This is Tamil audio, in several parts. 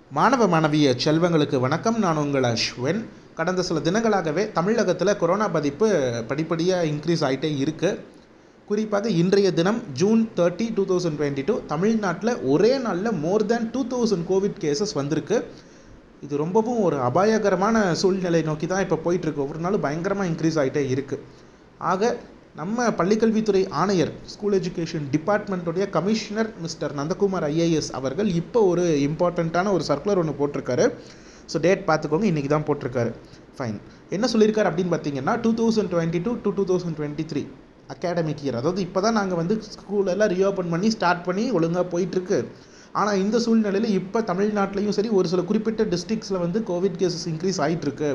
மாணவ மாணவிய செல்வங்களுக்கு வணக்கம் நான் உங்கள் அஸ்வின் கடந்த சில தினங்களாகவே தமிழகத்தில் கொரோனா பாதிப்பு படிப்படியாக இன்க்ரீஸ் ஆகிட்டே இருக்குது குறிப்பாக இன்றைய தினம் June thirty two thousand twenty two தமிழ்நாட்டில் ஒரே நாளில் more than two thousand covid cases வந்திருக்கு இது ரொம்பவும் ஒரு அபாயகரமான சூழ்நிலை நோக்கி தான் இப்போ போயிட்டுருக்கு ஒவ்வொரு நாளும் பயங்கரமாக இன்க்ரீஸ் ஆகிட்டே இருக்குது ஆக நம்ம பள்ளிக்கல்வித்துறை ஆணையர் ஸ்கூல் எஜுகேஷன் டிபார்ட்மெண்ட்டுடைய கமிஷனர் மிஸ்டர் நந்தகுமார் ஐஏஎஸ் அவர்கள் இப்போ ஒரு இம்பார்ட்டண்ட்டான ஒரு சர்க்குலர் ஒன்று போட்டிருக்காரு ஸோ டேட் பார்த்துக்கோங்க இன்றைக்கி தான் போட்டிருக்காரு ஃபைன் என்ன சொல்லியிருக்காரு அப்படின்னு பார்த்தீங்கன்னா two thousand twenty two to two thousand twenty three academic year அதாவது இப்போ தான் நாங்கள் வந்து ஸ்கூல் எல்லாம் ரீஓப்பன் பண்ணி ஸ்டார்ட் பண்ணி ஒழுங்காக போயிட்டுருக்கு ஆனால் இந்த சூழ்நிலையில் இப்போ தமிழ்நாட்டிலையும் சரி ஒரு சில குறிப்பிட்ட டிஸ்ட்ரிக்ஸில் வந்து கோவிட் கேசஸ் இன்க்ரீஸ் ஆகிட்டுருக்கு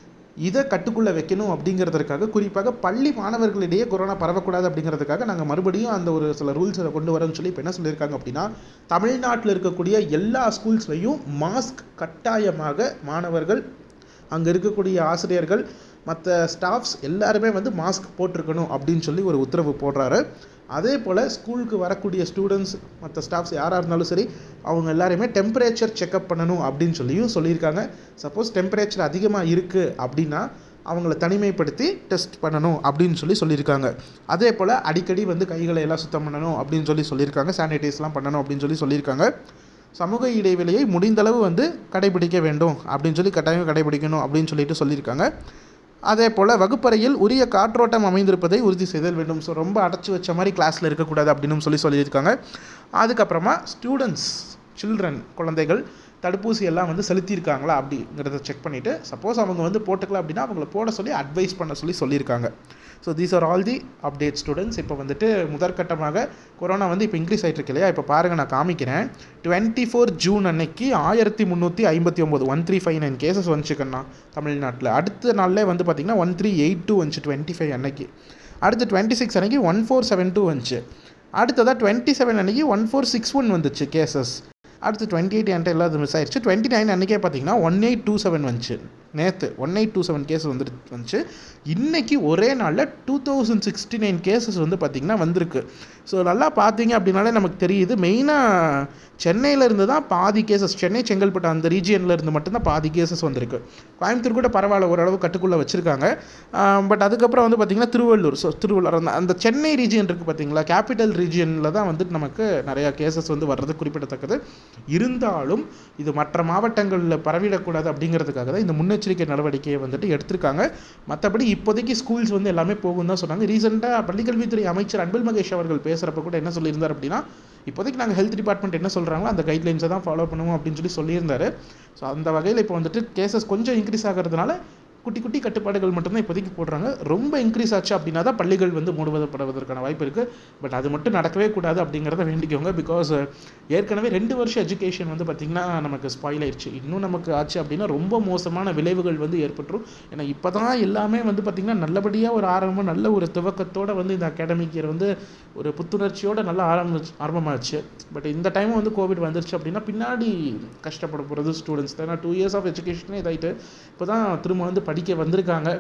இதை கட்டுக்குள்ளே வைக்கணும் அப்படிங்கிறதுக்காக குறிப்பாக பள்ளி மாணவர்களிடையே கொரோனா பரவக்கூடாது அப்படிங்கிறதுக்காக நாங்கள் மறுபடியும் அந்த ஒரு சில ரூல்ஸை கொண்டு வரோம்னு சொல்லி இப்போ என்ன சொல்லியிருக்காங்க அப்படின்னா தமிழ்நாட்டில் இருக்கக்கூடிய எல்லா ஸ்கூல்ஸ்லையும் மாஸ்க் கட்டாயமாக மாணவர்கள் அங்கே இருக்கக்கூடிய ஆசிரியர்கள் மற்ற ஸ்டாஃப்ஸ் எல்லாருமே வந்து மாஸ்க் போட்டிருக்கணும் அப்படின்னு சொல்லி ஒரு உத்தரவு போடுறாரு அதே போல் ஸ்கூலுக்கு வரக்கூடிய ஸ்டூடெண்ட்ஸ் மற்ற ஸ்டாஃப்ஸ் யாராக இருந்தாலும் சரி அவங்க எல்லாருமே டெம்பரேச்சர் செக்அப் பண்ணணும் அப்படின்னு சொல்லியும் சொல்லியிருக்காங்க சப்போஸ் டெம்பரேச்சர் அதிகமாக இருக்குது அப்படின்னா அவங்கள தனிமைப்படுத்தி டெஸ்ட் பண்ணணும் அப்படின்னு சொல்லி சொல்லியிருக்காங்க அதே போல் அடிக்கடி வந்து கைகளை எல்லாம் சுத்தம் பண்ணணும் அப்படின்னு சொல்லி சொல்லியிருக்காங்க சானிடைஸ்லாம் பண்ணணும் அப்படின்னு சொல்லி சொல்லியிருக்காங்க சமூக இடைவெளியை முடிந்தளவு வந்து கடைபிடிக்க வேண்டும் அப்படின்னு சொல்லி கட்டாயம் கடைபிடிக்கணும் அப்படின்னு சொல்லிட்டு சொல்லியிருக்காங்க அதே போல் வகுப்பறையில் உரிய காற்றோட்டம் அமைந்திருப்பதை உறுதி செய்தல் வேண்டும் ஸோ ரொம்ப அடைச்சி வச்ச மாதிரி கிளாஸில் இருக்கக்கூடாது அப்படின்னு சொல்லி சொல்லியிருக்காங்க அதுக்கப்புறமா ஸ்டூடெண்ட்ஸ் சில்ட்ரன் குழந்தைகள் தடுப்பூசி எல்லாம் வந்து செலுத்தியிருக்காங்களா அப்படிங்கிறத செக் பண்ணிவிட்டு சப்போஸ் அவங்க வந்து போட்டுக்கலாம் அப்படின்னா அவங்கள போட சொல்லி அட்வைஸ் பண்ண சொல்லி சொல்லியிருக்காங்க so these are all the update students இப்போ வந்துட்டு முதற்கட்டமாக கொரோனா வந்து இப்போ இன்க்ரீஸ் ஆகிட்டு இருக்கு இல்லையா இப்போ பாருங்கள் நான் காமிக்கிறேன் டுவெண்ட்டி ஃபோர் ஜூன் அன்னைக்கு ஆயிரத்தி முந்நூற்றி ஐம்பத்தி ஒம்பது one three five nine cases வந்துச்சுக்கண்ணா தமிழ்நாட்டில் அடுத்த நாளில் வந்து பார்த்திங்கன்னா ஒன் த்ரீ எயிட் டூ வந்துச்சு டுவெண்ட்டி ஃபைவ் அன்னைக்கு அடுத்து டுவெண்ட்டி சிக்ஸ் அன்னைக்கு ஒன் ஃபோர் செவன் டூ வந்துச்சு அடுத்ததாக டுவெண்ட்டி செவன் அன்னைக்கு ஒன் ஃபோர் சிக்ஸ் ஒன் வந்துச்சு கேசஸ் அடுத்து டுவெண்ட்டி எயிட் என்கிட்ட எல்லாத்தையும் மிஸ் ஆயிடுச்சு டுவெண்ட்டி நைன் அன்றைக்கே பார்த்தீங்கன்னா ஒன் எயிட் டூ செவன் வந்துச்சு நேற்று one eight two seven case வந்துட்டு வந்துச்சு இன்றைக்கி ஒரே நாளில் two thousand sixty nine cases வந்து பார்த்திங்கன்னா வந்திருக்கு ஸோ நல்லா பார்த்தீங்க அப்படின்னாலே நமக்கு தெரியுது மெயினாக சென்னையில் இருந்து தான் பாதி கேசஸ் சென்னை செங்கல்பட்டு அந்த ரீஜியனில் இருந்து மட்டும்தான் பாதி கேசஸ் வந்திருக்கு கோயம்புத்தூர் கூட பரவாயில்ல ஓரளவு கட்டுக்குள்ளே வச்சுருக்காங்க பட் அதுக்கப்புறம் வந்து பார்த்திங்கன்னா திருவள்ளூர் ஸோ திருவள்ளூர் அந்த அந்த சென்னை ரீஜியன் இருக்குது பார்த்தீங்களா கேபிட்டல் ரீஜியனில் தான் வந்துட்டு நமக்கு நிறையா கேசஸ் வந்து வர்றது குறிப்பிடத்தக்கது இருந்தாலும் இது மற்ற மாவட்டங்களில் பரவிடக்கூடாது அப்படிங்கிறதுக்காக தான் இந்த முன்னெச்சரிக்கை நடவடிக்கையை வந்துட்டு எடுத்திருக்காங்க மற்றபடி இப்போதைக்கு ஸ்கூல்ஸ் வந்து எல்லாமே போகும் தான் சொன்னாங்க ரீசெண்டாக பள்ளிக்கல்வித்துறை அமைச்சர் அன்பில் மகேஷ் அவர்கள் பேசுகிறப்ப கூட என்ன சொல்லியிருந்தார் அப்படின்னா இப்போதைக்கு நாங்கள் ஹெல்த் டிபார்ட்மெண்ட் என்ன சொல்கிறாங்களோ அந்த கைட்லைன்ஸை தான் ஃபாலோ பண்ணுவோம் அப்படின்னு சொல்லி சொல்லியிருந்தாரு ஸோ அந்த வகையில் இப்போ வந்துட்டு கேசஸ் கொஞ்சம் இன்க்ரீஸ் ஆகிறதுனால குட்டி குட்டி கட்டுப்பாடுகள் மட்டும்தான் இப்போதைக்கு போடுறாங்க ரொம்ப இன்க்ரீஸ் ஆச்சு அப்படின்னா தான் பள்ளிகள் வந்து மூடுவதப்படுவதற்கான வாய்ப்பு இருக்குது பட் அது மட்டும் நடக்கவே கூடாது அப்படிங்கிறத வேண்டிக்கோங்க பிகாஸ் ஏற்கனவே ரெண்டு வருஷம் எஜுகேஷன் வந்து பார்த்திங்கன்னா நமக்கு ஸ்பாயில் ஆயிடுச்சு இன்னும் நமக்கு ஆச்சு அப்படின்னா ரொம்ப மோசமான விளைவுகள் வந்து ஏற்பட்டுரும் ஏன்னா இப்போ தான் எல்லாமே வந்து பார்த்திங்கன்னா நல்லபடியாக ஒரு ஆரம்பம் நல்ல ஒரு துவக்கத்தோடு வந்து இந்த அகாடமிக் இயர் வந்து ஒரு புத்துணர்ச்சியோடு நல்லா ஆரம்பி ஆரம்பமாச்சு பட் இந்த டைம் வந்து கோவிட் வந்துருச்சு அப்படின்னா பின்னாடி கஷ்டப்பட போகிறது ஸ்டூடெண்ட்ஸ் தான் ஏன்னா டூ இயர்ஸ் ஆஃப் எஜுகேஷனே இதாகிட்டு இப்போ தான் திரும்ப வந்து படிக்க வந்திருக்காங்க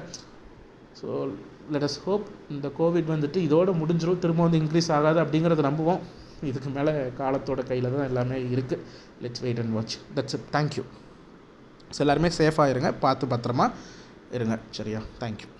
ஸோ லெட் அஸ் ஹோப் இந்த கோவிட் வந்துட்டு இதோடு முடிஞ்சிடும் திரும்ப வந்து இன்க்ரீஸ் ஆகாது அப்படிங்கிறத நம்புவோம் இதுக்கு மேலே காலத்தோட கையில் தான் எல்லாமே இருக்குது let's wait and watch that's it thank you so எல்லாருமே சேஃபாக இருங்க பார்த்து பத்திரமா இருங்க சரியா தேங்க்யூ